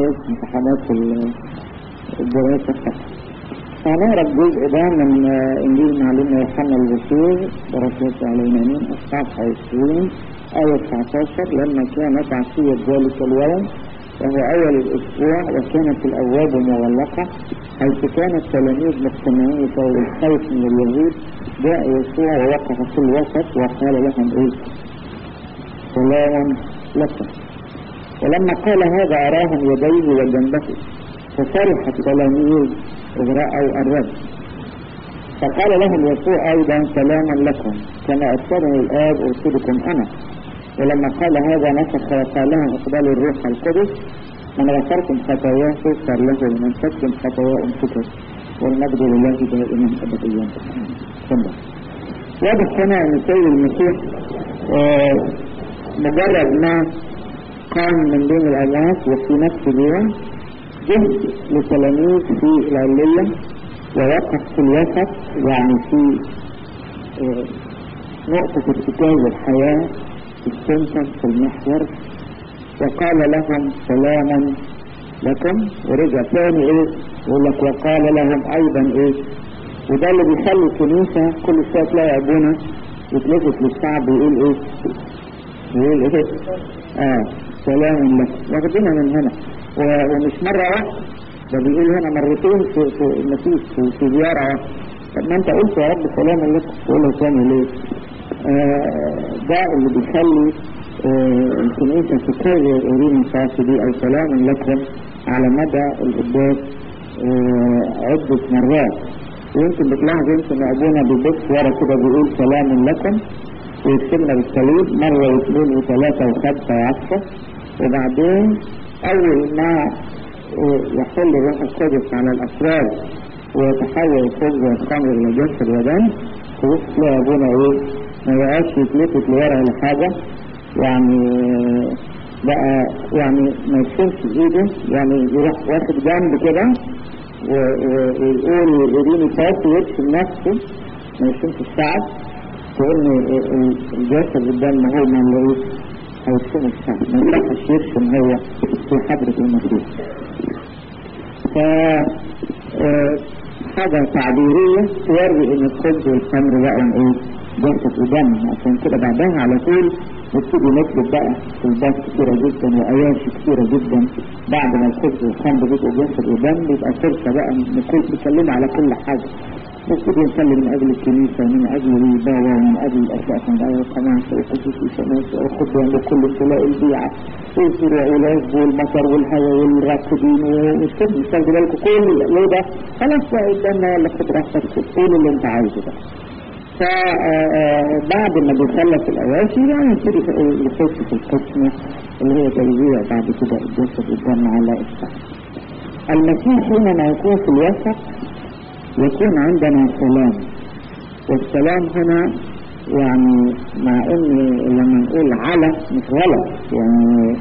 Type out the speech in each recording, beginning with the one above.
خلص امتحانات الدراسة فنقرا الجزء ده من انجيل معلومة يوحنا البشير بركاته علينا امين اصحاح 20 آية 19 لما كانت عشية ذلك اليوم وهو أول الأسبوع وكانت الأبواب مغلقة حيث كان التلاميذ مجتمعين فوق الخوف من اليهود جاء يسوع ووقف في الوسط وقال لهم إيه سلام لكم ولما قال هذا أراهم يديه وجنبه ففرح التلاميذ إذ رأوا الرب فقال لهم يسوع أيضا سلاما لكم كما أرسلني الآب أرسلكم أنا ولما قال هذا نفخ وقال لهم اقبلوا الروح القدس من غفرتم خطاياه تغفر له ومن سكتم خطاياه انفكت والمجد لله دائما ابديا تفضل واضح هنا ان سيد المسيح آه مجرد ما قام من بين الاموات وفي نفس اليوم جه لتلاميذ في العلية ووقف في الوسط يعني في آه نقطة ارتكاز الحياة في السنتر في المحور وقال لهم سلاما لكم ورجع ثاني ايه يقول لك وقال لهم ايضا ايه وده اللي بيخلي الكنيسة كل شوية تلاقي ابونا يتلفت للشعب يقول ايه يقول ايه اه سلام لكم واخدينها من هنا ومش مرة واحدة ده بيقول هنا مرتين في في المسيح في, في زيارة واحدة طب ما انت قلت يا رب سلام لكم تقولها ثاني ليه آه ده اللي بيخلي آه الكنيسة تكرر أورين فاسدي أو سلام لكم على مدى القداس آه عدة مرات ويمكن بتلاحظ يمكن أبونا بيبص ورا كده بيقول سلام لكم ويكتبنا بالصليب مرة واثنين وثلاثة وخمسة وعشرة وبعدين أول ما يحل الروح القدس على الأفراد ويتحول الخبز والخمر إلى جسد ودم تبص تلاقي أبونا إيه ما يبقاش يتلفت لورا ولا حاجة يعني بقى يعني ما يشيلش ايده يعني يروح واخد جنب كده ويقول يريني فاس ويرسم نفسه ما يشيلش الشعب تقول الجسد الدم هو ما اللي هيرسم الشعب ما ينفعش يرسم هو في حضرة المسيح ف حاجة تعبيرية توري ان الخبز والخمر بقى ايه جسد ودم عشان كده بعدها على طول نبتدي نكتب بقى كتابات كتيرة جدا وآيات كتيرة جدا بعد ما الخبز والخمر بيبقوا جسد ودم بيبقى فرصة بقى نكون بنتكلم على كل حاجة نبتدي نصلي من أجل الكنيسة ومن أجل البابا ومن أجل الأساس من أجل القناص والقدس والشمس والخدوة لكل سلاء البيعة والزروع والعز والمطر والهواء والراكبين ومش كده مش تاخدوا بالكم كل اللي ده خلاص بقى قدامنا ولا خد راحتك كل اللي أنت عايزه ده فبعد ما بيخلص الأواشي يعني يبتدي يخش في القسمة اللي هي توزيع بعد كده الجسد قدام على الشعب المسيح حينما يكون في الوسط يكون عندنا سلام والسلام هنا يعني مع ان لما نقول على مش غلط يعني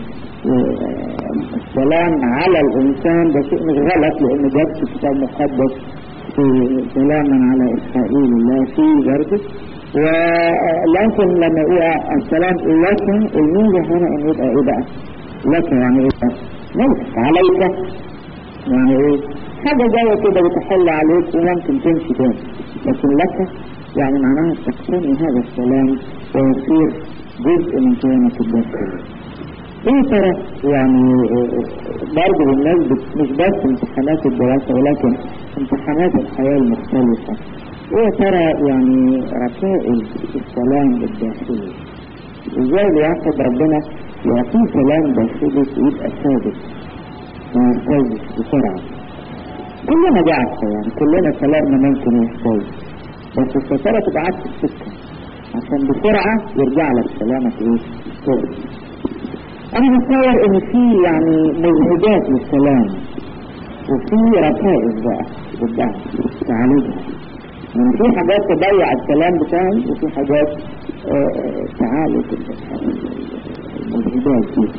السلام على الانسان ده شيء مش غلط لان جت في الكتاب المقدس في سلاما على إسرائيل الله في برضه ولكن لما يقول السلام لك الميزة هنا ان يبقى ايه بقى لك يعني ايه بقى ملك عليك يعني ايه حاجة جاية كده بتحل عليك وممكن تمشي تاني لكن لك يعني معناها تقتني هذا السلام ويصير جزء من كيانك الداخلي ايه ترى يعني برضه الناس مش بس امتحانات الدراسة ولكن امتحانات الحياة المختلفة ايه ترى يعني رسائل السلام الداخلي ازاي الواحد ربنا يعطيه سلام داخلي يبقى ثابت ما يرتزش بسرعة كلنا دي عارفة يعني كلنا سلامنا ممكن يحتاج بس الستارة تبقى عكس السكة عشان بسرعة يرجع لك سلامك ايه ثابت انا بتصور ان في يعني مجهودات للسلام وفي ركائز بقى قدام تعالجها يعني في حاجات تضيع السلام بتاعي وفي حاجات آه تعالج المجهودات دي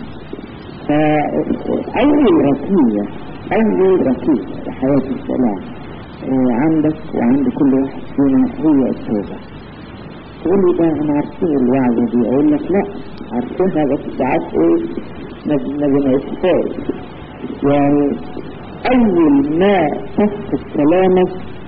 فأول ركية أول ركية لحياة السلام آه عندك وعند كل واحد فينا هي التوبة تقول لي ده انا عارفين الوعظة دي اقول لك لا عارفينها بس ساعات ايه ما بنعيشهاش يعني أول ما تفقد سلامك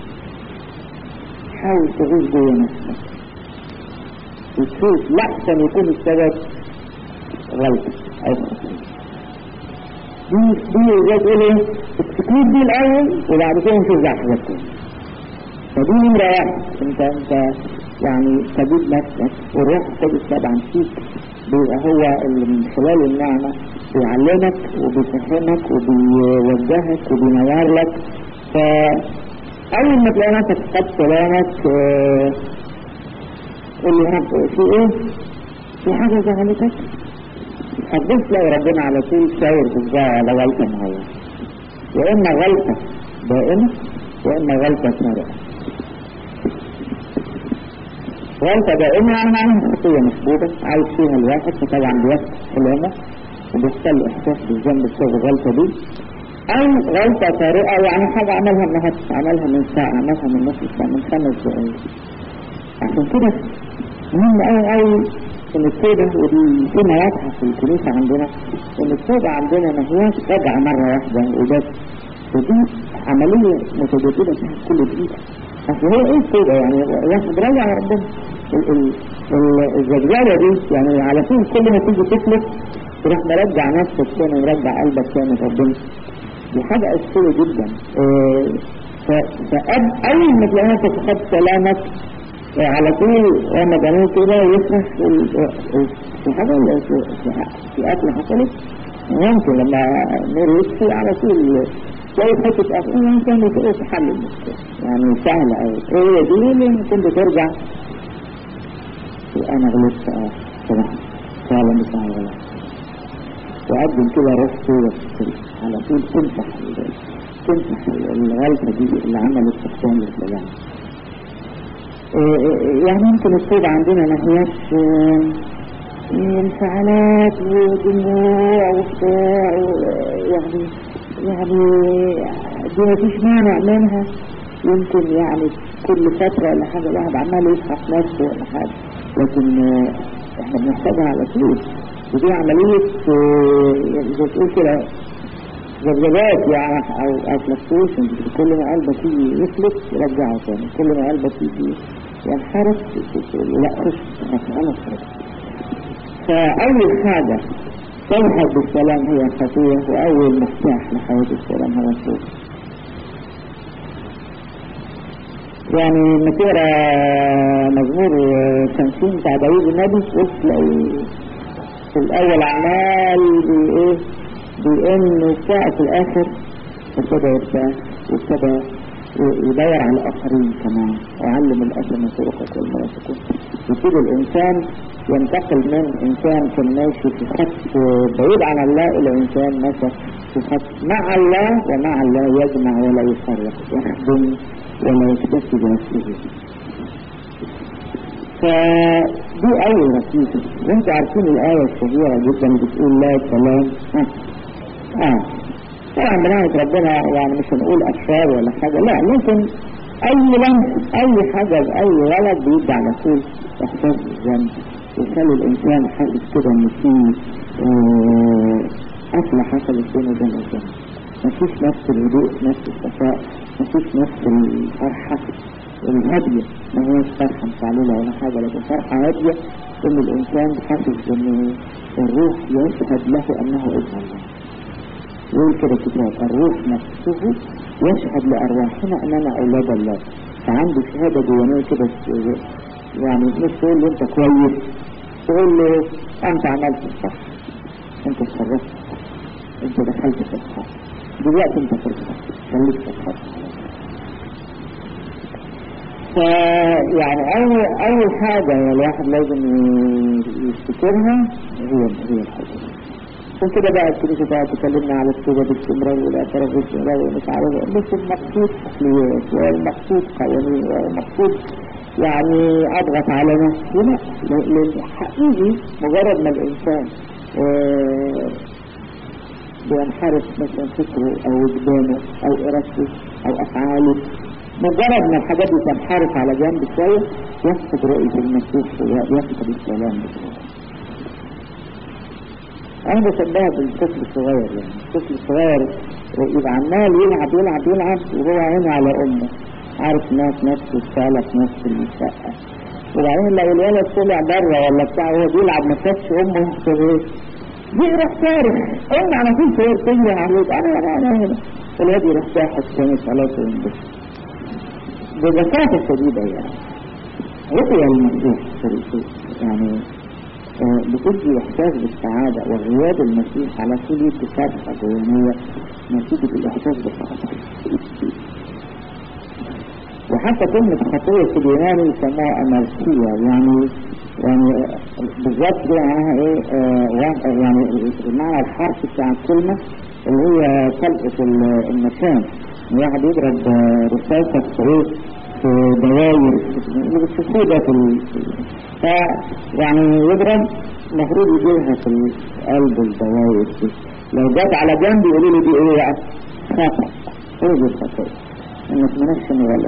حاول تعيش جوه نفسك وتشوف لحسن يكون السبب غلط أو خطأ دي دي زي تقول ايه التكليف دي الأول وبعد كده نشوف بقى حاجات تانية فدي نمرة واحد انت انت يعني تجيب نفسك والروح القدس طبعا فيك بيبقى هو اللي من خلال النعمة بيعلمك وبيفهمك وبيوجهك وبينور لك فأول ما تلاقي نفسك قد سلامك اه قول لي في ايه؟ في حاجة زعلتك؟ هتبص تلاقي ربنا على طول شاور بالجاع على غلطة معينة يا إما غلطة دائمة يا إما غلطة سارقة غلطة دائمة يعني معناها خطية مسبوبة عايش فيها الواحد فطبعا بيفقد سلامه وبيحصل له إحساس بالذنب بسبب الغلطة دي أو غلطة طارئة يعني حاجة عملها النهاردة عملها من ساعة عملها من نص ساعة من خمس دقايق عشان كده مهم أوي أوي إن التوبة ودي كلمة واضحة في الكنيسة عندنا إن التوبة عندنا ما هياش رجعة مرة واحدة وبس ودي عملية متجددة فيها كل دقيقة أصل هو إيه التوبة يعني واحد راجع ربنا الزجاجة دي يعني على طول كل ما تيجي تفلت تروح مرجع نفسك تاني مرجع قلبك تاني ربنا دي حاجة أساسية جدا فأول ما تلاقي نفسك خد سلامك على طول لما جميل كده يفرح في حاجة في أكل حصلت ممكن لما نور يطفي على طول شوية حتة أكل ممكن يقول تحل المشكلة يعني سهلة أوي هي دي اللي ممكن بترجع أنا غلطت أه طبعا فعلا مش أنا غلط وقدم كده روح صورة على طول تمسح تمسح الغلطة دي اللي عملت تقسيم للسلام يعني يمكن الصيد عندنا ما هياش انفعالات ودموع وبتاع يعني يعني دي ما فيش مانع منها يمكن يعني كل فترة ولا حاجة الواحد عمال يسحق نفسه ولا حاجة لكن احنا بنحتاجها على طول ودي عملية زي تقول كده ذبذبات يعني او او فلكتوشن كل ما قلبك يجي يفلت يرجعه تاني كل ما قلبك يجي ينحرف لا خش مسألة خرج فأول حاجة تذهب بالسلام هي الخطية وأول مفتاح لحياة السلام هو الصوت يعني لما تقرا مزمور 50 بتاع داوود النبي تبص تلاقي في الأول عمال بإيه بإن وبتاع في الآخر ابتدى يرتاح وابتدى يدور على الآخرين كمان ويعلم الأسر طرقك والمرافقون يبتدي الإنسان ينتقل من إنسان كان ماشي في خط بعيد عن الله إلى إنسان ماشي في خط مع الله ومع الله يجمع ولا يفرق يخدم ولا يكتفي بنفسه فدي أول نتيجة وانتوا عارفين الآية الشهيرة جدا بتقول لا سلام ها آه. طبعا بنعمة ربنا يعني مش هنقول أشرار ولا حاجة لا لكن أي لمس أي حاجة بأي ولد بيدي على طول إحساس بالذنب يخلي الإنسان حاسس كده إن في قتلة حصلت بينه وبين الذنب مفيش نفس الهدوء نفس الصفاء مفيش نفس الفرحة الهادية ما هيش فرحة مفعللة ولا حاجة لكن فرحة هادية إن الإنسان حاسس إن الروح يشهد له أنه ابن الله يقول كده كتاب الروح نفسه يشهد لأرواحنا أننا أولاد الله فعنده شهادة ديوانية كده يعني مش تقول له أنت كويس تقول له أنت عملت الصح أنت اتصرفت أنت دخلت في الصح دلوقتي أنت في الصح خليك في الصح فيعني أول أول حاجة الواحد لازم يفتكرها هي هي الحاجة عشان كده بقى الكنيسة بقى تكلمنا على التوبة باستمرار والاعتراف باستمرار ومش عارف بس المقصود تقليات والمقصود قوانين والمقصود يعني اضغط على نفسي لا لان حقيقي مجرد ما الانسان آه بينحرف مثلا فكره او وجدانه او ارادته او افعاله مجرد ما الحاجات دي تنحرف على جنب شويه يفقد رؤية المسيح ويفقد السلام بسرعه انا بشبهها بالطفل الصغير يعني الطفل الصغير يبقى عمال يلعب يلعب يلعب وهو عينه على امه عارف ناس نفسه الشالة في نفس الشقة وبعدين لو الولد طلع بره ولا بتاع وهو بيلعب ما شافش امه في ايه يروح صارخ ام على طول صور تجري عليك انا انا انا هنا الواد يروح شاحت تاني خلاص وينبسط ببساطة شديدة يعني رؤيا المسيح في الرسول يعني آه، بتدي احساس بالسعادة وغياب المسيح على طول يدي فرحة جوانية نتيجة الاحساس بالسعادة وحتى كلمة خطية في اليوناني يسموها أمرسية يعني يعني بالذات دي معناها ايه آه وا- يعني المعنى الحرفي بتاع الكلمة اللي هي طلقة ال- المكان واحد يضرب آه، رصاصة في ايه في دواير اللي بتشوفوه ده في ال- ف يعني يضرب المفروض يجيبها في قلب الدواير دي لو جت على جنب يقولوا لي دي ايه بقى خطأ ايه دي الخطأ انك منشن غلط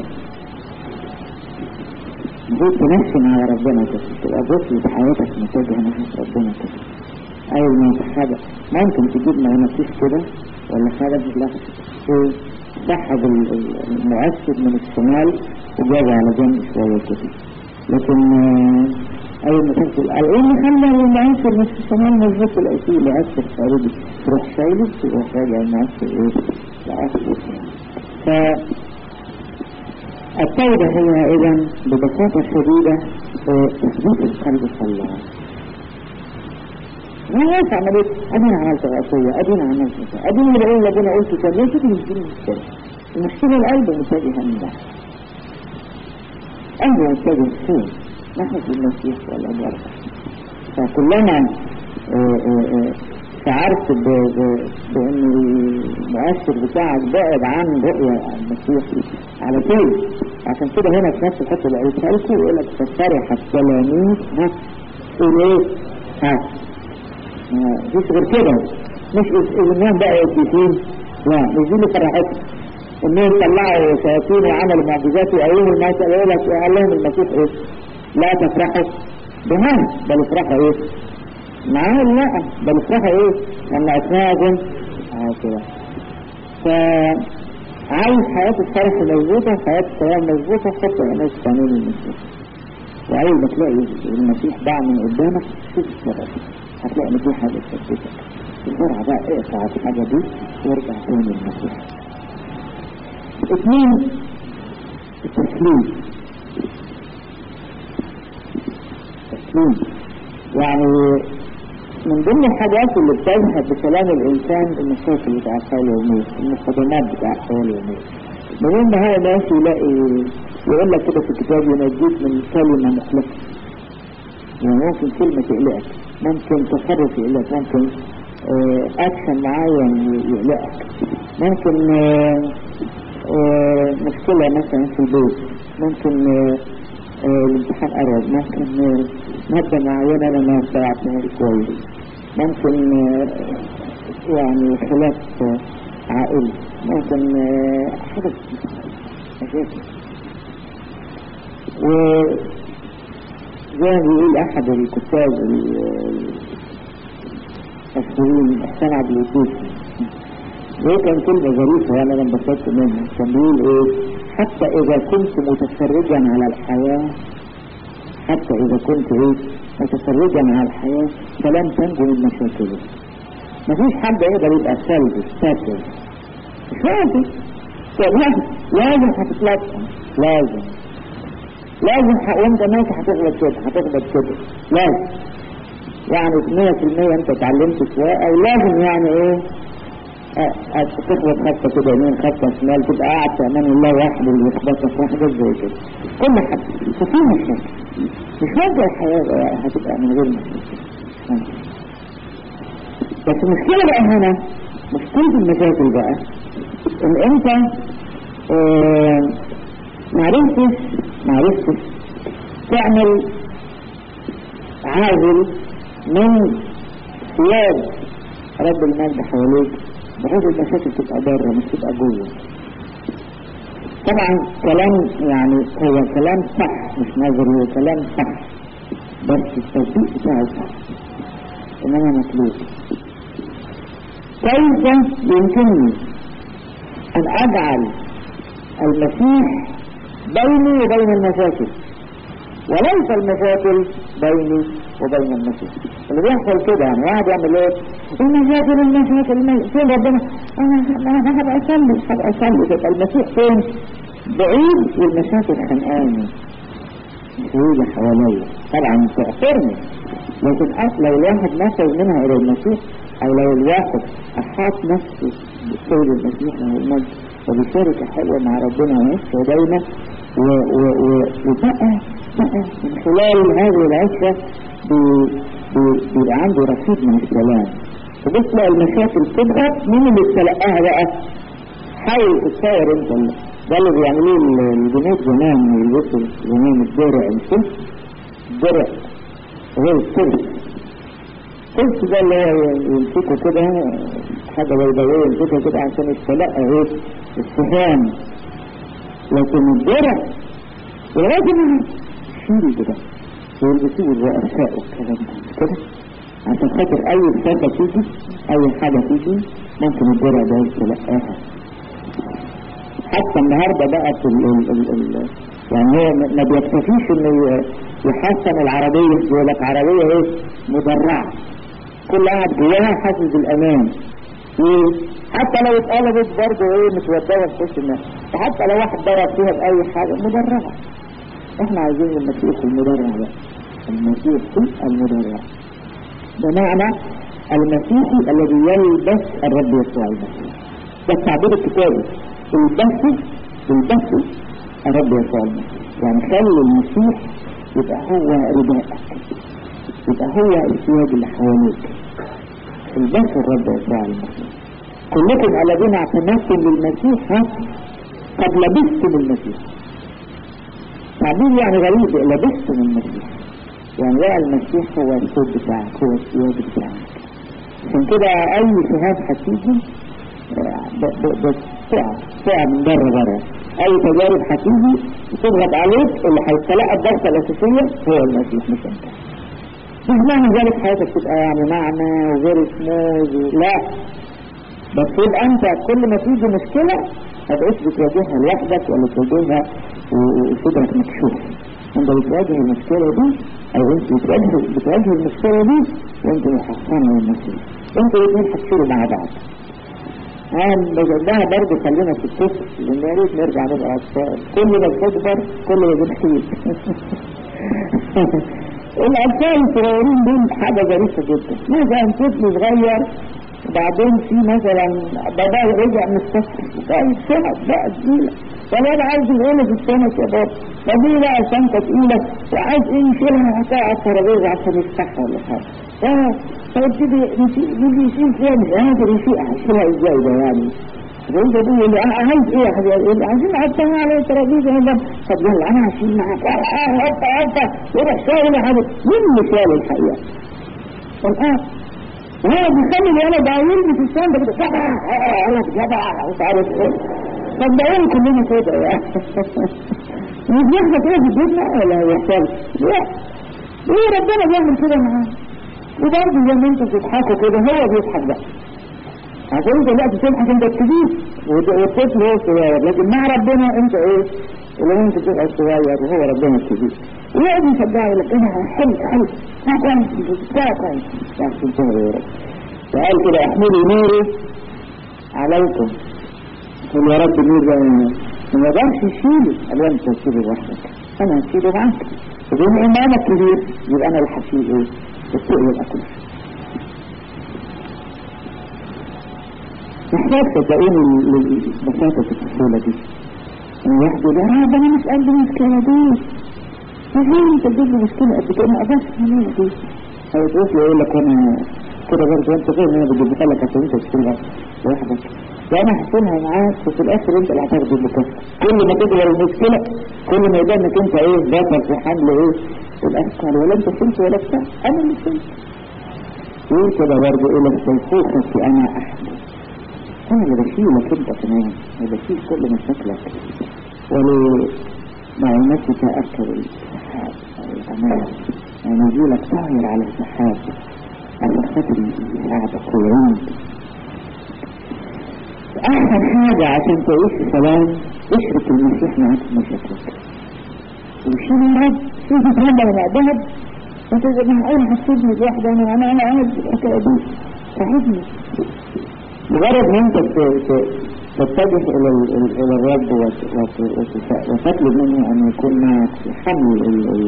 المفروض تنشن على ربنا كده تبقى بص في حياتك متجهة ناحية ربنا كده أول ما انت حاجة ممكن تجيب مغناطيس كده ولا حاجة لا إيه، سحب ال- ال- المؤثر من الشمال وجاب على جنب شوية كده لكن آه، أول ما تنزل قال إيه اللي خلى المؤثر مش في الشمال مظبوط تلاقي فيه مؤثر خارجي تروح شايله تروح راجع المؤثر إيه لأصله ف التوبة هي إذا ببساطة شديدة آه، تثبيت القلب في الله ما هيك عملية أدينا عملت غصية أدينا عملت كذا أدينا بقول لابونا قلت كذا ليه تيجي تجيب المشكلة المشكلة القلب متجهة من ده قلب متجه فين ناحية المسيح ولا بره فكلما آه، آه، آه، شعرت ب- ب- بأن المؤثر بتاعك بعد عن رؤية المسيح على طول عشان كده هنا في نفس الحته اللي قلتها لكم يقول لك ففرح التلاميذ ها تقول ايه؟ ها ما فيش غير كده مش إذ- إذ انهم بقى يكفين لا مش دي اللي فرحتهم انهم طلعوا شياطين وعملوا معجزات وايوه الناس قالوا لك قال لهم المسيح ايه؟ لا تفرحوا بهم بل افرحوا ايه؟ معاه لا بل افرحوا ايه؟ لما اتنازل اه كده فعايز حياة الفرح مظبوطة حياة السلام مظبوطة حط عينيك في قانون المسيح وأول ما تلاقي المسيح باع من قدامك شوف السبب هتلاقي ان في حاجة تثبتك بسرعة بقى اقطع الحاجة دي وارجع تاني للمسيح اثنين التسليم تسليم يعني من ضمن الحاجات اللي بتذهب بسلام الإنسان المشاكل بتاع الحياة اليومية المقدمات بتاع الحياة اليومية المهم هو ماشي يلاقي يقول لك كده في الكتاب ينجيك من كلمة مخلصة يعني ممكن كلمة تقلقك ممكن تصرف يقلقك ممكن آه، أكشن معين يقلقك ممكن آه، آه، مشكلة مثلا في البيت ممكن آه، آه، الامتحان قرب ممكن آه، مادة معينة أنا ما استوعبتها كويس ممكن آه، يعني خلاف آه، عائلي ممكن آه، حاجة مشاكل و زي ما بيقول أحد الكتاب ال- المشهورين إحسان عبد الوهاب ده كان كلمة ظريفة يعني أنا انبسطت منها كان بيقول إيه حتى إذا كنت متفرجا على الحياة حتى إذا كنت إيه متفرجا على الحياة فلن تنجو من مشاكله مفيش حد يقدر يبقى سلبي ساتر مش لازم لازم لازم هتتلطم لازم لازم ح- وانت ماشي هتغلط كده هتغلط كده لازم يعني 100% انت اتعلمت سواقه ولازم يعني ايه أ- أ- تخبط خطه كده يمين خطه شمال تبقى قاعد في امان الله واحد اللي يخبطك واحد زي كده كل حاجه ففي مشاكل مش ممكن الحياه بقى هتبقى من غير مشاكل مش ممكن. بس المشكله بقى هنا مشكله المشاكل بقى ان انت آه، معرفتش معرفتش تعمل عازل من ثياب رب المجد حواليك بحيث المشاكل تبقى بره مش تبقى جوه طبعا كلام يعني هو كلام صح مش نظري هو كلام صح بس التطبيق بتاعه صح انما مطلوب كيف يمكنني أن أجعل المسيح بيني وبين المشاكل وليس المشاكل بيني وبين المسيح اللي بيحصل كده يعني واحد يعمل ايه المشاكل المشاكل فين ربنا انا انا هبقى اصلي هبقى اصلي تبقى المسيح فين بعيد والمشاكل خانقاني هي حواليا طبعا تأثرني لكن لو الواحد نفذ منها الى المسيح او لو الواحد احاط نفسه بالسيد المسيح له المجد وبشركة حلوة مع ربنا وعشرة دايما وبقى بقى من خلال هذه العشرة بيبقى عنده رصيد من السلام وبص بقى المشاكل تبقى مين اللي تلقاها بقى حاول تتصور انت ده اللي بيعملوه الجنود زمان يلبسوا زمان الدرع السلس الدرع هو السلس السلس ده اللي هو يمسكه كده حاجة بيضاوية يمسكه كده عشان يتلقى ايه السهام لكن الدرع ولازم شيل كده ويلبسوه الرؤساء والكلام ده كده عشان خاطر اي رسالة تيجي اي حاجة تيجي ممكن الدرع ده يتلقاها حتى النهاردة بقت ال ال ال ال يعني هو ما بيكتفيش انه يحسن العربية يقول لك عربية ايه مدرعة كل قاعد جواها حاسس بالامان حتى لو اتقلبت برضه ايه متودية في وش الناس حتى لو واحد ضرب فيها بأي حاجة مدرعة احنا عايزين المسيح المدرع ده المسيح المدرع بمعنى المسيحي الذي يلبس الرب يسوع المسيح ده التعبير الكتابي البس البس الرب يسوع المسيح يعني خلي المسيح يبقى هو رداءك يبقى هو الثياب اللي حواليك البس الرب يسوع المسيح كلكم الذين اعتمدتم للمسيح ها قد لبستم المسيح تعبير يعني غريب لبستم المسيح يعني بقى المسيح هو الصوت بتاعك هو الثياب بتاعك عشان كده اي شهاد هتيجي بتقع تقع من بره بره اي تجارب هتيجي تضغط عليك اللي هيتلقى الضغطه الاساسيه هو المسيح مش انت مش معنى ذلك حياتك تبقى يعني معنى وغير سموز لا بس يبقى انت كل ما تيجي مشكله ما تبقاش بتواجهها لوحدك ولا تواجهها وصدرك مكشوف انت بتواجه المشكله دي او انت بتواجه بتواجه المشكله دي وانت محصنه المسيح انت الاثنين هتشيلوا مع بعض قام بجدها برضه خلينا في الطفل لان يا ريت نرجع نبقى اطفال كل ما تكبر كل ما بنحيل الاطفال الصغيرين دول حاجه ظريفه جدا مثلا طفل صغير وبعدين في مثلا باباه رجع من السفر وبقى سنة بقى تقيلة فالواد عايز يقول في السنة يا بابا فدي بقى شنطة تقيلة وعايز ايه يشيلها ويحطها على الترابيزة عشان يفتحها ولا حاجة فيبتدي يجي يشيل فيها مش قادر يشيلها هيشيلها ازاي ده يعني يقول ده بيقول لي عايز ايه يا حبيبي يقول لي عايزين نحطها على الترابيزه هنا طب يلا انا هشيل معاك هوبا هوبا يروح شايل يا حبيبي مين اللي شايل الحقيقه؟ الان وهو بيخلي الولد يلبس الشنطه كده جدع انا جدع مش عارف ايه صدقوني كلنا كده يعني مش بيحصل كده في الدنيا ولا يحصل لا ليه ربنا بيعمل كده معاه وبرضه زي ما انتوا بتضحكوا كده هو بيضحك بقى عشان انت لا تضحك انت الكبير والطفل هو الصغير لكن مع ربنا انت ايه اللي انت تبقى الصغير وهو ربنا الكبير ويقعد يشجعه يقول لك انا حلو حلو ها كويس ها كويس يا سبحان يا رب فقال كده احملوا نوري عليكم قل يا رب النور ده ما يقدرش يشيله قال انت تشيله لوحدك انا هشيله معاك وبما ان انا كبير يبقى انا اللي هشيل ايه السوق يبقى كله محتاج صدقوني لبساطة الطفولة دي واحد يقول يا رب انا مش قد المشكلة دي فليه انت تجيب لي مشكلة قد كده ما اقدرش اعملها دي او تقول يقول لك انا كده برضه انت غير ان انا بجيبها لك عشان انت تشيلها لوحدك وانا هحسنها معاك وفي الاخر انت اللي هتاخد المكافأة كل ما تكبر المشكلة كل ما يبان انك انت ايه بطل في حمل ايه الاثقال ولا انت شلت ولا بتاع انا اللي شلت يقول كده برضه الى الشيخوخة انا احمل انا اللي بشيلك انت كمان اللي بشيل كل مشاكلك ولمعلوماتك اكثر السحاب الامان يعني نزولك طاير على السحاب عشان خاطر يساعدك ويعينك أحسن حاجة عشان تعيش في سلام اشرك المسيح معاك في مشاكلك وشيل الرب شوف تتربى على ذهب انت معقول هتسيبني لوحدي انا انا انا عايز الحكايه دي ساعدني مجرد ان انت تتجه الى الى الرب وتطلب منه ان يكون معك في حمل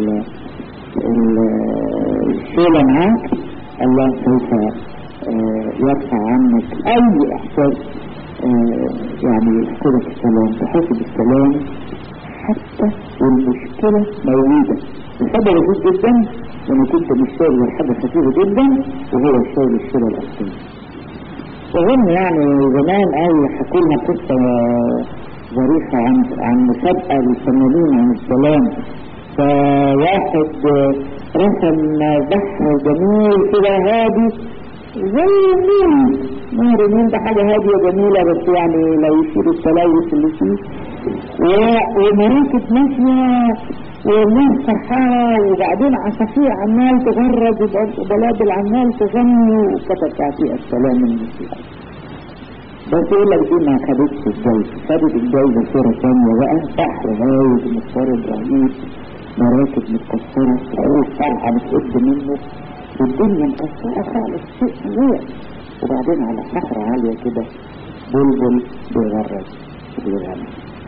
الشيلة معاك الله سوف يرفع عنك اي احساس يعني يحصلك السلام تحس بالسلام حتى والمشكلة موجودة السبب بسيط جدا لما كنت بالشغل حاجة خفيفة جدا وهو الشغل الشغل الأساسي أظن يعني زمان قوي حكوا لنا قصة ظريفة عن عن مسابقة للفنانين عن السلام فواحد رسم بحر جميل كده هادي زي النيل نهر النيل ده حاجة هادية جميلة بس يعني لو يشيل التلوث اللي فيه ومراكب ماشية والناس فرحانة وبعدين عصافير عمال تغرد وبلابل عمال تغني وكتب تعطيه السلام المسيح بس يقول لك دي ما خدتش الجايزة خدت الجايزة صورة ثانية بقى بحر هايج مضطرب رهيب مراكب متكسرة عروس فرحة بتقد منه والدنيا مكسرة خالص شيء فظيع وبعدين على صخرة عالية كده بلبل بيغرد بيغني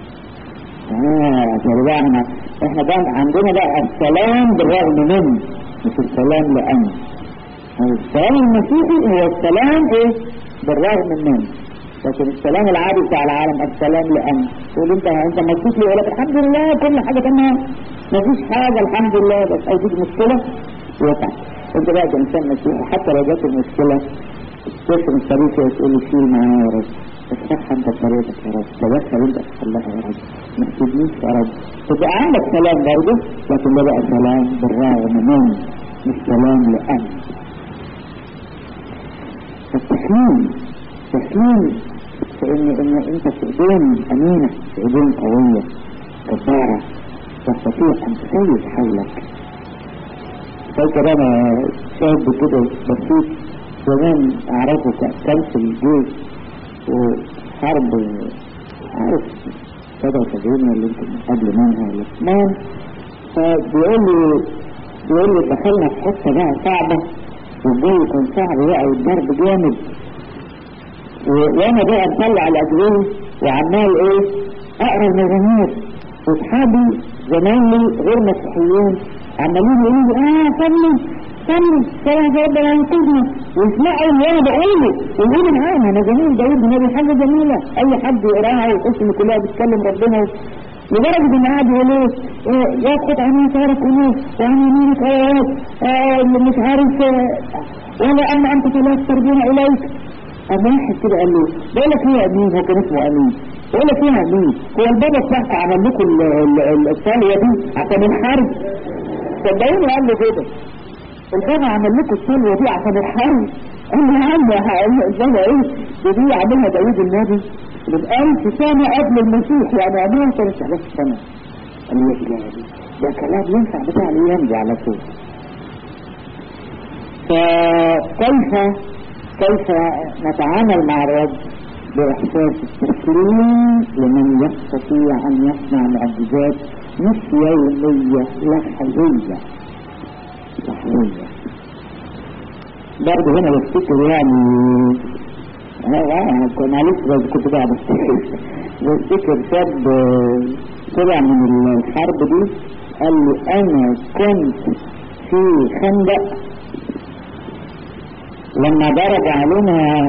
اه بقى احنا احنا بقى عندنا بقى السلام بالرغم من مش السلام لأن السلام المسيحي هو السلام ايه بالرغم من لكن السلام العادي بتاع العالم السلام لأن تقول انت انت مسيحي يقول لك الحمد لله كل حاجة تمام مفيش حاجة الحمد لله بس اي تيجي مشكلة وقع انت بقى كإنسان مسيحي حتى لو جات المشكلة ترسم الطريقة وتقول لي شيل معايا يا رب افتحها انت بطريقتك يا رب تدخل انت تحلها يا رب ما تسيبنيش يا رب تبقى عندك سلام برضه لكن ده بقى سلام بالرغم من مش سلام لأن التسليم تسليم في ان ان انت في ايدين امينة في ايدين قوية جبارة تستطيع ان تسيد حولك فاكر انا شاب كده بسيط زمان اعرفه كان في الجيش وحرب عارف سبعة وسبعين اللي انت قبل منها ولا ثمان فبيقول لي بيقول لي دخلنا في حته بقى صعبه والجو كان صعب بقى والضرب جامد وانا بقى مطلع الاجوبه وعمال ايه اقرا المزامير واصحابي زمايلي غير مسيحيين عمالين يقولوا لي اه صلي صلي صلي ربنا ينقذنا ويسمعوا اللي انا بقوله ويقولوا معانا انا جميل داود النبي حاجه جميله اي حد يقراها ويحس ان كلها بتكلم ربنا لدرجة ان قاعد يقول ايه يسقط عن يسارك امور وعن يمينك ايات اللي مش عارف ولا اما انت لا ترجون اليك اما واحد كده قال له بقول لك ايه يا امين هو كان اسمه امين بقول لك ايه يا امين هو البابا بتاعك عمل لكم الثانية دي عشان الحرب صدقوني قال له كده البابا عمل لكم الثانية دي عشان الحرب قال له يا عم ازاي ايه دي عملها داوود النبي من ألف سنة قبل المسيح يعني عملها ثلاث آلاف سنة قال لي يا إلهي ده كلام ينفع بتاع الأيام دي على طول فكيف كيف نتعامل مع الرب بإحساس التسليم لمن يستطيع أن يصنع معجزات مش يومية لحظية لحظية برضه هنا بفتكر يعني معلش بس كنت قاعد بفتكر شاب طلع من الحرب دي قال لي انا كنت في خندق لما درج علينا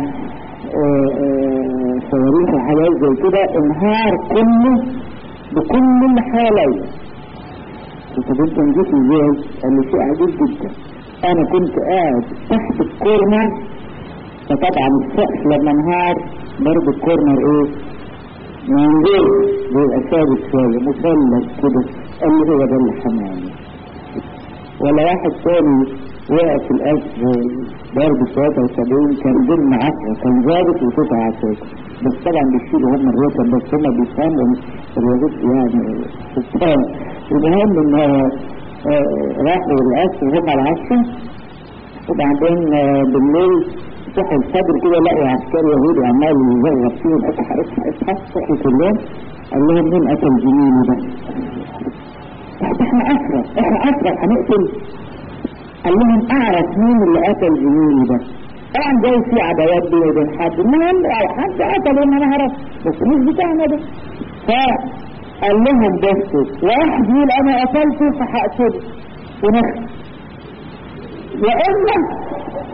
صواريخ وحاجات زي كده انهار كله بكل اللي حواليا قلت انت نجيت ازاي؟ قال لي شيء عجيب جدا انا كنت قاعد تحت الكورنر فطبعا السقف لما انهار برضه الكورنر ايه من غير بيبقى ثابت شويه مثلث كده قال لي هو ده اللي حماني ولا واحد تاني وقع في القصر برضه 73 كان ضمن عشرة كان ظابط وتسعة عساكر بس طبعا بيشيلوا هم الرتب بس هم بيفهموا الوظيفة يعني سبحان المهم ان راحوا القصر وهم على العشرة وبعدين بالليل يفتحوا الصدر كده لقوا عسكري يهودي عمال يزغط فيهم اصحى اصحى اصحى صحي كلهم قال لهم مين قتل جميلي ده؟ احنا اسرى احنا اسرى هنقتل قال لهم اعرف مين اللي قتل جميلي ده طبعا جاي في عداوات بيني وبين حد المهم حد قتل ان انا هرب بس مش بتاعنا ده فقال لهم بصوا واحد يقول انا قتلته فهقتله ونخ يا اما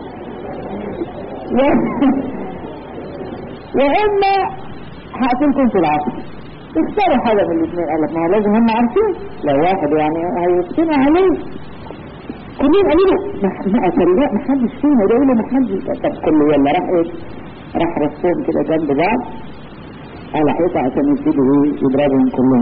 يا اما هقتلكم في العصر اختاروا حاجة من الاثنين قال لك ما هو لازم هم عارفين لو واحد يعني هيقتنع عليه كلهم قالوا له ما قتلناه ما حدش فينا ده يقولوا ما حدش طب كله يلا راح ايه راح رصهم كده جنب بعض على حيطة عشان يبتدوا ايه يضربهم كلهم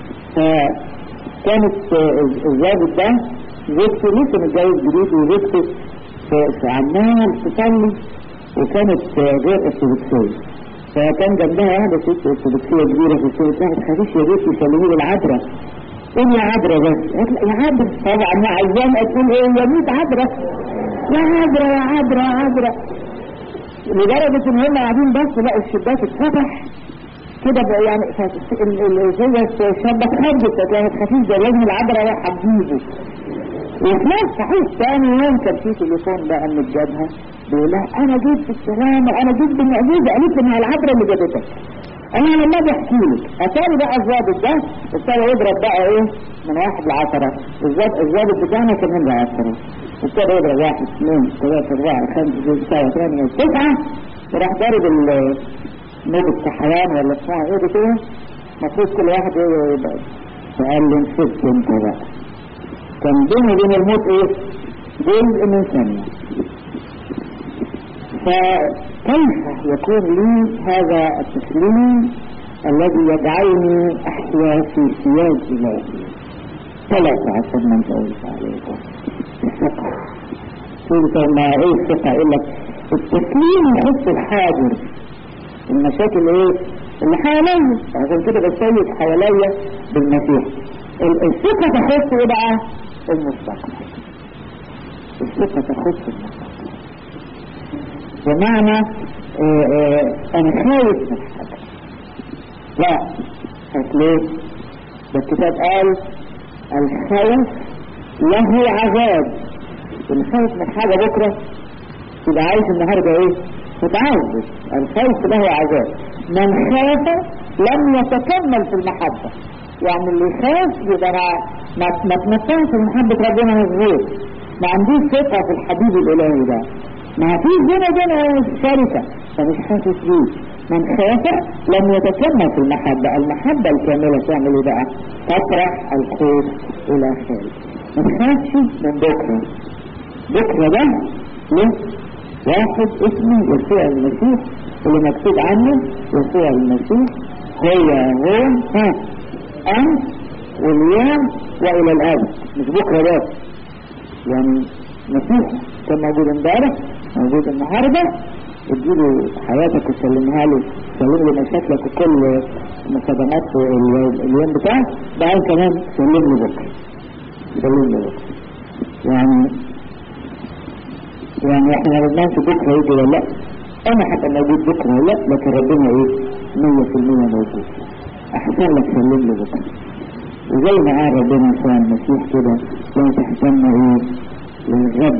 فكانت الضابط ده زوجته لسه متجوز جديد وزوجته في عمال تصلي وكانت غير ارثوذكسيه فكان جنبها واحدة ست ارثوذكسيه كبيرة في السوق واحد خفيف يا بيت يسلموا لي العذراء قول يا عذراء بس قالت يا عذراء طبعا ما عايزان تقول ايه يا ميت عذراء يا عذراء يا عذراء يا عذراء لدرجة ان هم قاعدين بس لقوا الشباك اتفتح كده بقى يعني زي الشابة خرجت كانت خفيف ده لازم العذراء راح تجيبه وفي نفس صحيح ثاني يوم كان في تليفون بقى من الجبهة بيقول لها انا جيت بالسلامة انا جيت بالمعجزة قالت لي ما العبرة اللي جابتك انا لما بحكي لك اتاري بقى الضابط ده ابتدى يضرب بقى ايه من واحد لعشرة الضابط بتاعنا كمان لعشرة ابتدى يضرب واحد اثنين ثلاثة اربعة خمسة ستة سبعة ثمانية تسعة وراح ضارب نوب الصحيان ولا اسمها ايه ده كده المفروض كل واحد ايه فقال لي مسكت انت بقى كان بيني وبين الموت ايه جزء من ثانية فكيف يكون لي هذا التسليم الذي يجعلني احيا في سياج الهي ثلاثة عشر من قلت عليكم الثقة قلت ما ايه الثقة الا التسليم يحس الحاضر المشاكل ايه اللي حواليا عشان كده بسيد حواليا بالمسيح الثقة تخص ايه بقى المستقبل الثقة تخص المستقبل بمعنى اه اه انا خايف من حاجة لا قلت ليه ده الكتاب قال الخوف له عذاب الخوف من حاجة بكرة يبقى عايز النهاردة ايه متعود الخوف له عذاب من خاف لم يتكمل في المحبة يعني اللي يخاف يبقى ما ما تمتعش بمحبة ربنا مظبوط ما عنديش ثقة في الحبيب الإلهي ده ما فيش بينه وبينه شركة فمش حاسس بيه من خاف لم يتكمل في المحبة المحبة الكاملة تعمل ايه بقى تطرح الخوف إلى خارج ما تخافش من بكرة بكرة ده ليه واحد اسمه يسوع المسيح اللي مكتوب عنه يسوع المسيح هو هو ها أمس واليوم وإلى الأبد مش بكرة بس يعني مسيح كان موجود امبارح موجود النهارده اديله حياتك وسلمها له سلم له مشاكلك وكل مصادمات اليوم بتاعك بعد كمان سلم له بكره سلم له بكره يعني يعني احنا ما بننسى بكره يجي ولا لا انا حتى موجود بكره ولا لا لكن ربنا ايه 100% موجود احسن لك سلم له بكره وزي ما قال ربنا يسوع المسيح كده لا تهتم ايه للغد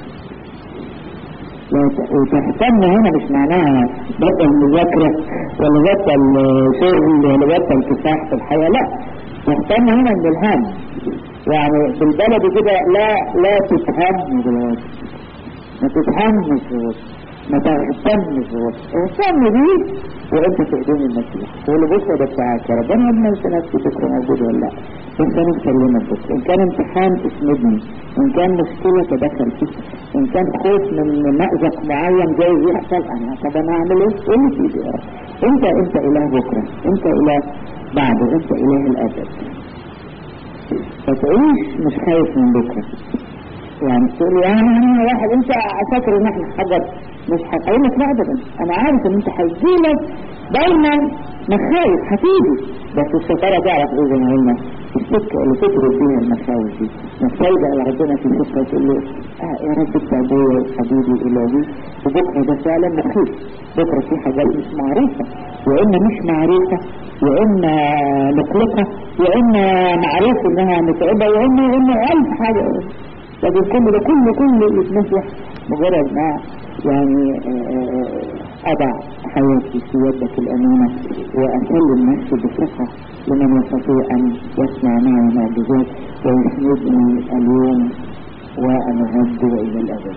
وتهتم هنا مش معناها بطل مذاكرة ولا بطل شغل ولا بطل كفاح في الحياة لا تهتم هنا من الهم يعني في البلد كده لا لا تتهم دلوقتي ما تتهمش ما تهتمش اهتم بيه وانت في ايدين المسيح تقول له بص ده بتاعك يا رب انا ابني انت نفسي بكره موجود ولا لا ان كان كلمك بكره ان كان امتحان اسندني ان كان مشكله تدخل فيه ان كان خوف من مأزق معين جاي يحصل انا طب انا اعمل ايه؟ قول لي في ايدي انت انت اله بكره انت اله بعده انت اله الابد فتعيش مش خايف من بكره يعني تقول يعني انا واحد انت فاكر ان احنا حجر مش هقول لك لا ابدا انا عارف ان انت هيجيلك دايما مخايف هتيجي بس الشطاره تعرف ايه زي ما قلنا السكة اللي تدرس فيها المساوي دي مساوي على ربنا في سكة تقول له اه يا رب انت ابويا حبيبي الهي وبكرة ده فعلا مخيف بكرة في حاجات مش معروفة يا اما مش معروفة يا اما مقلقة يا اما معروف انها متعبة يا اما يا اما الف حاجة لكن كل ده كله كله يتمسح مجرد ما يعني أضع حياتي في يدك الأمينة وأسلم نفسي بثقة لمن يستطيع أن يسمع معي معجزات ويسندني اليوم وأمهد إلى الأبد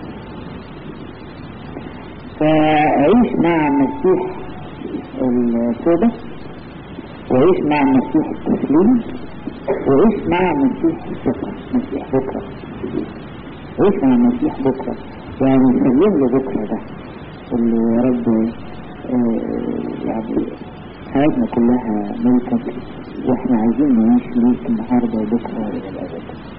فعيش مع مسيح التوبة وعيش مع مسيح التسليم وعيش مع مسيح الثقة مسيح بكرة عيش مع مسيح بكرة يعني سلم له بكرة ده اللي يا رب آه يعني حياتنا كلها ملكك واحنا عايزين نعيش ليك النهارده وبكره الى الابد.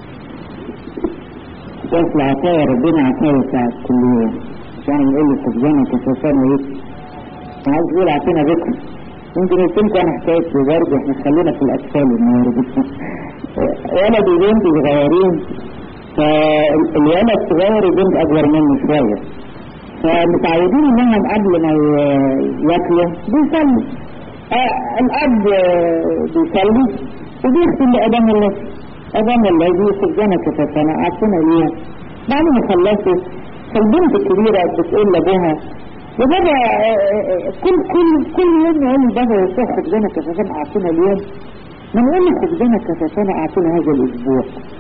بس العطايا ربنا عطايا بتاعت كل يوم عشان نقول له خبزانك كفافانا ايه؟ عايز يقول عطينا بكره يمكن قلت لكم انا حكايتي برضه احنا خلينا في الاطفال النهارده ولد وبنت صغيرين فالولد صغير وبنت اكبر مني شويه فمتعودين انهم قبل ما ياكلوا بيصلوا آه الاب بيصلي وبيغسل لادم الذي ادم الذي سجنك كفافنا عارفين اليوم بعد ما خلصوا فالبنت الكبيره بتقول لابوها يا بابا كل كل كل يوم يقول لي بابا يسوع خبزنا كفافنا اعطينا اليوم ما نقول لي خبزنا كفافنا اعطينا هذا الاسبوع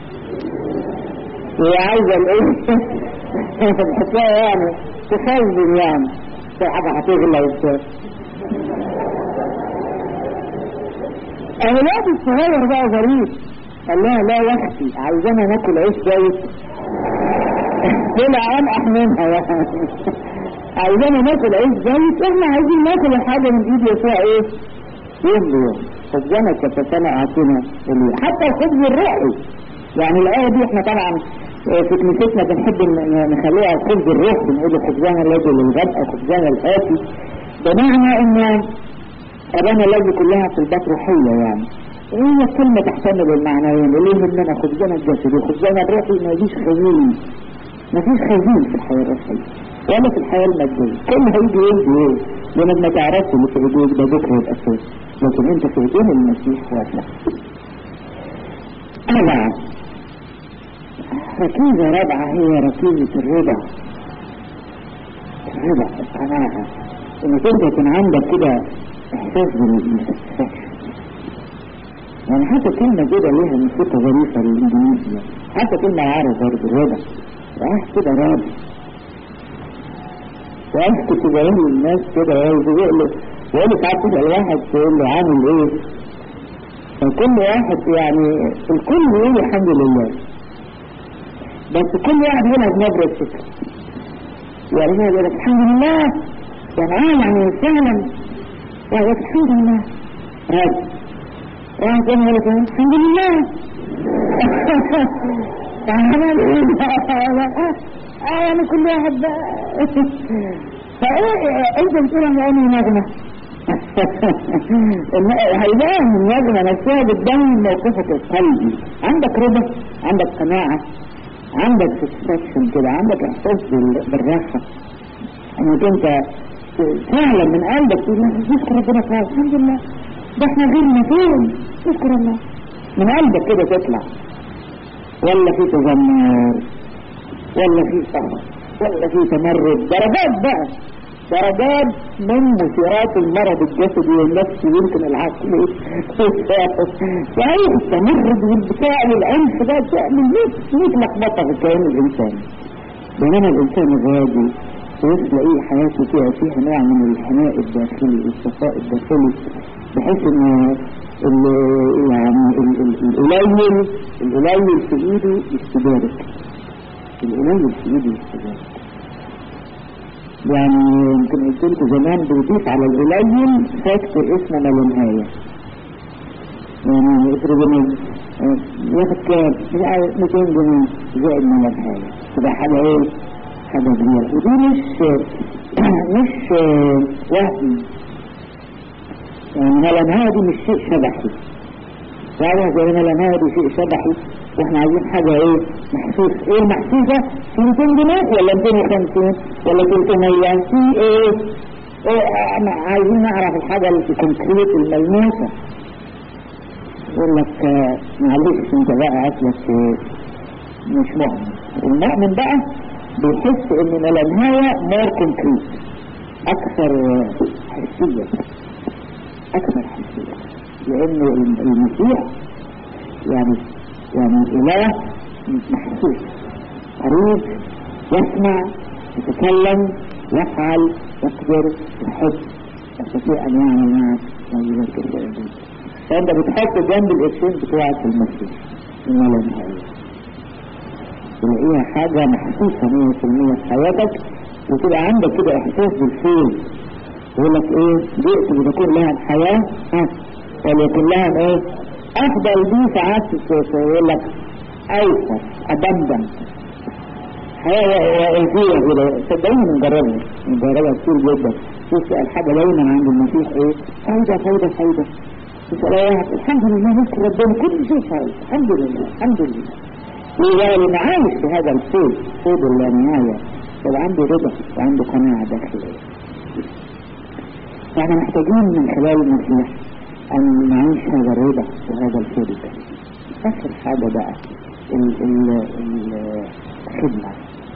هي عايزه الايه الحكايه يعني تخزن يعني في حاجه هتغلى وبتاع الولاد الصغير بقى غريب قال لها لا يا اختي عايزانا ناكل عيش جايز طلع انقح منها يعني عايزانا ناكل عيش جايز احنا عايزين ناكل الحاجه من ايد يسوع ايه يوم بيوم خبزنا كفتنا اعطينا حتى الخبز الروحي يعني الايه دي احنا طبعا في كنيستنا بنحب نخليها الخبز الروحي بنقول خبزنا الذي للغد او خبزنا الاتي بمعنى ان أبانا الذي كلها في البيت روحية يعني هي الكلمة تحتمل المعنيين اللي يهمنا خبزنا الجسدي وخبزنا الروحي ما فيش خزين ما فيش خزين في الحياة الروحية ولا في الحياة المادية كل هيجي يجي ايه لما ما تعرفش اللي في ايديك ده بكرة يبقى خير لكن انت في ايدين المسيح واحدة أربعة ركيزة رابعة هي ركيزة الرضا الرضا القناعة انك انت يكون عندك كده احساس بالساتسفاكشن يعني حتى كلمة كده ليها موسيقى ظريفة للإنجليزي حتى كلمة عارف برضه الرضا وعايز كده راضي وعايز كنت بقول للناس كده يقول له يقول له ساعات كده الواحد تقول له عامل ايه فكل واحد يعني الكل يقول الحمد لله بس كل واحد يقولها بنبرة فكرة يعني يقول لك الحمد لله يعني اه يعني فعلا يعني الحمد لله راضي واحد تاني يقول لك الحمد لله اه يعني كل واحد بقى فايه انت بتقول انا اني نغمه هيبان النغمه نفسها بتبين موقفك القلبي عندك رضا عندك قناعه عندك ساتسفاكشن كده عندك احساس بالراحه انك انت فعلا من قلبك تذكر ربنا خالص الحمد لله ده احنا غيرنا فين اذكر الله من قلبك كده تطلع ولا في تذمر ولا في صبر ولا في تمرد درجات بقى درجات من مثيرات المرض الجسدي والنفسي يمكن العقلي صحيح التمرد والبتاع والعنف ده تعمل 100 لخبطه في كيان الانسان بينما الانسان الغادي وتلاقيه حياته فيها فيها نوع من الحناء الداخلي الصفاء الداخلي بحيث ان يعني القليل القليل في ايده يستدارك القليل في ايده يستدارك يعني يمكن قلت لكم زمان بيضيف على القليل فاكتور اسمه ما له نهايه يعني افرض ان ياخد كام 200 جنيه زائد ما له نهايه تبقى حاجه ايه؟ حاجه كبيره ودي مش مش وهم يعني ما لا نهايه دي مش شيء شبحي وهذا زي ما لنا دي شيء شبحي واحنا عايزين حاجة ايه محسوس ايه المحسوسة في 200 جنيه ولا 250 ولا 300 في ايه ايه احنا عايزين نعرف الحاجة اللي كونكريت الملموسة يقول لك آه، معلش انت بقى اصلك آه، مش مؤمن المؤمن بقى بيحس ان ما لا نهاية مور كونكريت اكثر آه، حسية اكثر حسية لانه الم- المسيح يعني يعني اله محسوس قريب يسمع يتكلم يفعل يقدر يحب يستطيع ان يعمل معك موجودات كثيرة جدا فانت بتحط جنب القرشين بتوعك في المسيح من لا نهاية تلاقيها حاجة محسوسة 100% في حياتك وتبقى عندك كده احساس بالفيل يقول لك ايه جئت لتكون لها الحياة ها وليكن لها ايه افضل دي ساعات في- يقول لك ايسر ابندن حياة وفية كده صدقوني بنجربها بنجربها كتير جدا تسأل حاجة دايما عند المسيح ايه فايدة فايدة فايدة تسأل ايه واحد الحمد لله نشكر ربنا كل شيء فايدة الحمد لله الحمد لله ليه اللي عايش في هذا الفيض فيض اللانهاية يبقى عنده رضا وعنده قناعة داخلية فاحنا محتاجين من خلال المسيح أن نعيش هذا الرضا وهذا الفيض الداخلي آخر حاجة بقى ال ال ال الخدمة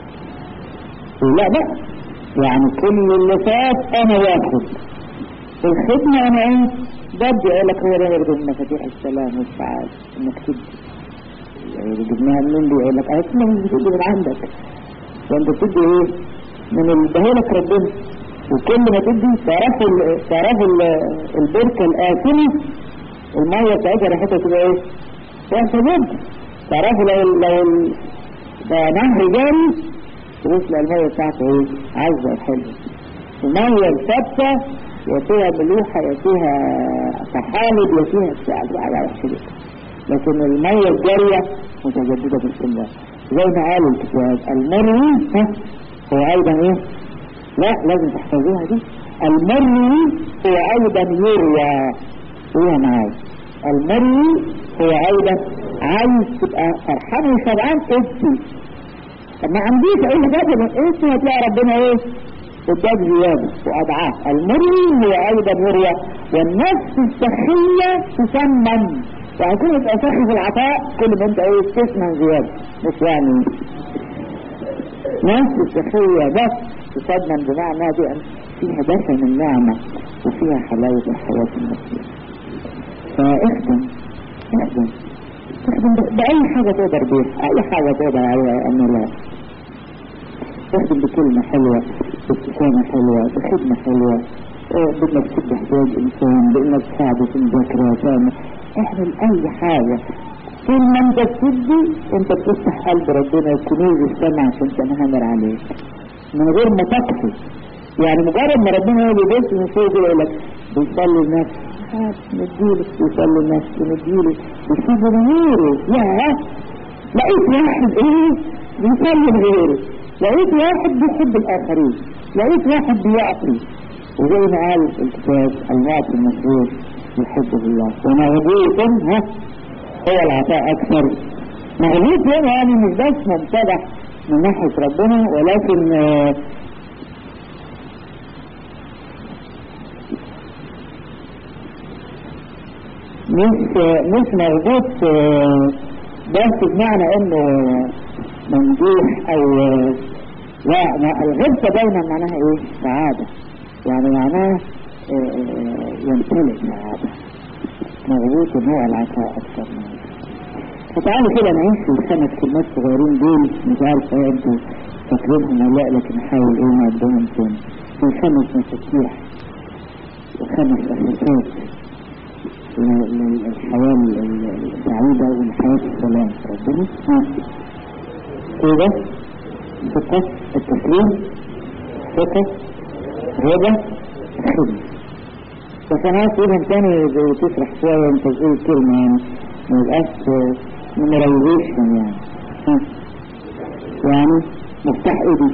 لا بقى يعني كل اللي فات أنا واخد الخدمة أنا إيه بدي أقول لك هو ده يرضي مفاتيح السلام والسعادة إنك تدي يعني جبناها منين دي يقول لك أنا مش بتدي من عندك وأنت بتدي إيه من اللي اداهولك ربنا وكل ما تدي تعرفوا ال- تعرفوا ال- البركة الآثمة المية بتاعتها ريحتها تبقى ايه؟ وحشة جدا تعرفوا لو ال- لو ال- ده نهر جاري تبص لها المية بتاعته ايه؟ عذبة وحلوة المية الثابتة يا فيها ملوحة يا فيها تحالب يا فيها بتاع تبقى حاجة وحشة جدا لكن المية الجارية متجددة بسم الله زي ما قال الكتاب المروي ها هو أيضا ايه؟ لا لازم تحفظوها دي المروي هو ايضا يروى هو معايا المروي هو ايضا عايز تبقى فرحان وشبعان ادي طب ما عنديش اي حاجه من اسمه هتلاقي ربنا ايه اداك زياده واضعاف المروي هو ايضا يروى والنفس السخيه تسمن يعني كل ما تبقى سخي في العطاء كل ما انت ايه تسمن زياده مش يعني نفس السخية بس تسمن بمعنى دي أن فيها دفن النعمة وفيها حلاوة الحياة النفسية فاخدم اخدم اخدم ب- بأي حاجة تقدر بيها أي حاجة تقدر عليها أمرها اخدم بكلمة حلوة بابتسامة حلوة بخدمة حلوة اه، بانك تسد احتياج انسان بانك تساعده في المذاكرة تعمل اعمل اي حاجة طول ما انت بتدي انت بتفتح قلب ربنا وكنوز السماء عشان تنهمر عليك من غير ما تقصد يعني مجرد ما ربنا هو بيبص من فوق كده يقول لك بيصلي النفس نديله بيصلي النفس نديله بيسيب غيره يا لقيت واحد ايه بيصلي غيره لقيت واحد بيحب الاخرين لقيت واحد بيعطي وزي ما قال الكتاب المعطي المسرور يحبه الله وموجود ها هو العطاء أكثر مغلوط هنا يعني مش بس ممتدح من ناحية ربنا ولكن آه، مش آه، مش مربوط آه، بس بمعنى انه ممدوح او آه، لا ما- الغبطة دايما معناها ايه سعادة يعني معناها آه، آه، يمتلك سعادة مغلوط نوع العطاء اكثر من فتعالوا كده نعيش في الخمس كلمات صغيرين دول مش عارف ايه انتوا فاكرينهم ولا لا لكن نحاول ايه نعدهم تاني في خمس مفاتيح وخمس اساسات ل- للحياة ال- ال- السعيدة والحياة السلام ربنا ها ايه ده؟ ثقة التسليم ثقة رضا الخدمة بس انا عايز تقولهم تاني زي تشرح شوية وانت تقول كلمة يعني ما يبقاش ميمورايزيشن يعني ها. يعني مفتاح ايدي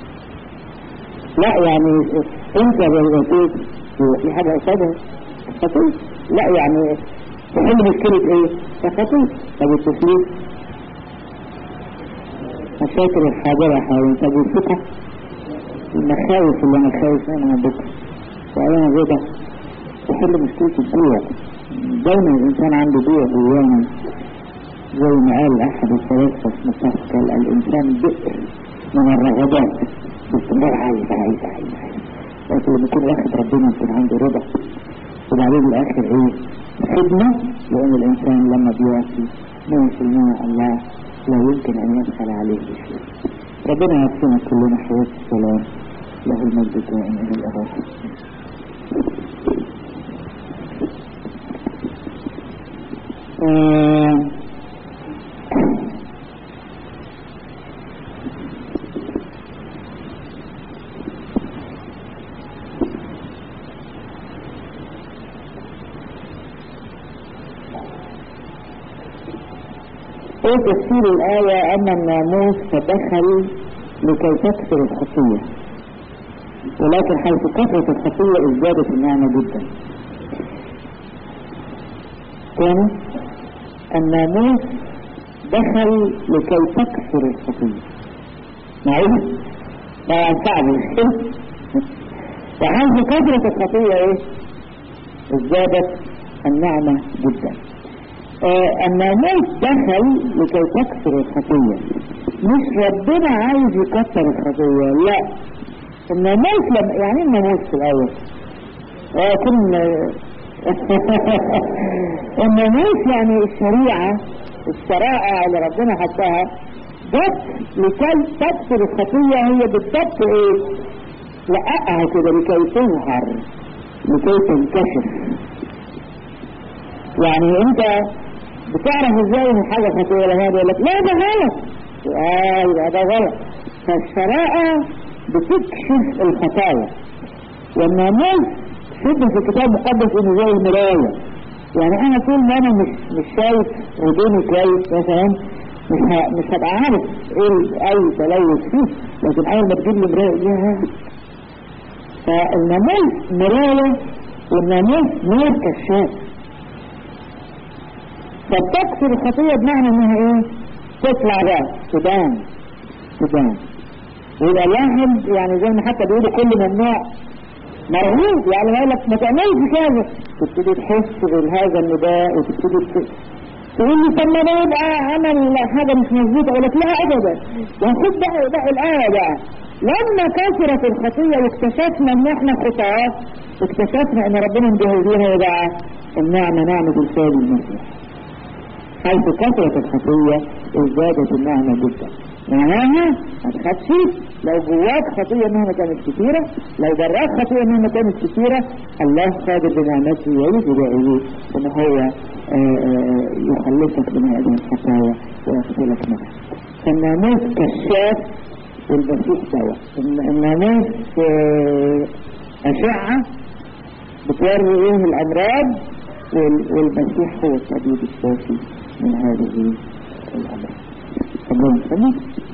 لا يعني انت بغيتيك في حاجة قصادها خطير لا يعني تحل مشكلة ايه؟ الخطية طب التسليم مشاكل الحاضرة يا حبيبي طب والثقة المخاوف اللي انا خايف منها بكرة وانا غدا تحل مشكلة الجوع دايما الانسان عنده جوع جوانا زي ما قال احد الفلاسفة اسمه باسكال الانسان بئر من الرغبات باستمرار عايز عايز عايز عايز لكن لما يكون واخد ربنا يكون عنده رضا وبعدين الاخر ايه خدمة لان الانسان لما بيعطي 100% الله لا يمكن ان يدخل عليه شيء ربنا يعطينا كلنا حياة السلام له المجد دائما الى الابد آه ايه تفسير الآية أن الناموس تدخل لكي تكسر الخطية ولكن حيث كثرة الخطية ازدادت النعمة جدا ثاني الناموس دخل لكي تكسر الخطية معقول؟ طبعا صعب وحيث كثرة الخطية ايه؟ ازدادت النعمة جدا آه الناموس دخل لكي تكسر الخطية مش ربنا عايز يكسر الخطية لا الناموس لما يعني الناموس في الأول آه كن الناموس يعني الشريعة الشرائع اللي ربنا حطها جت لكي تكسر الخطية هي بالضبط ايه لقاها كده لكي تظهر لكي تنكشف يعني انت بتعرف ازاي ان حاجة خطية ولا هذا يقول لك لا ده غلط اه يبقى ده غلط فالشرائع بتكشف الخطايا والناموس شبه في الكتاب المقدس انه زي المراية يعني انا طول ما انا مش مش شايف هدومي كويس مثلا مش ه... مش هبقى عارف ايه اي تلوث فيه لكن اول ما تجيب لي مراية ياها فالناموس مراية والناموس نور كشاف فبتكسر الخطية بمعنى انها ايه تطلع بقى تبان تبان ويبقى الواحد يعني زي ما حتى بيقولوا كل ممنوع مرغوب يعني يقول لك ما تعملش كذا تبتدي تحس بهذا النداء وتبتدي تقول لي طب ما انا يبقى عمل حاجه مش مظبوطه اقول لك لا ابدا وخد بقى بقى الايه بقى لما كثرت الخطيه واكتشفنا ان احنا خطاه اكتشفنا ان ربنا مجهز لنا بقى النعمه نعمه السيد المسيح حيث كثرت الخطيه ازدادت النعمه جدا معناها ما تخافش لو جواك خطيه مهما كانت كثيره لو براك خطيه مهما كانت كثيره الله قادر بنعمته ويجب عليه ان هو يخلصك من هذه الخطايا ويغفرك منها فالناموس كشاف والمسيح دواء الناموس أشعة بتوري ايه الأمراض والمسيح هو الطبيب الشافي من هذه الأمراض. تمام تمام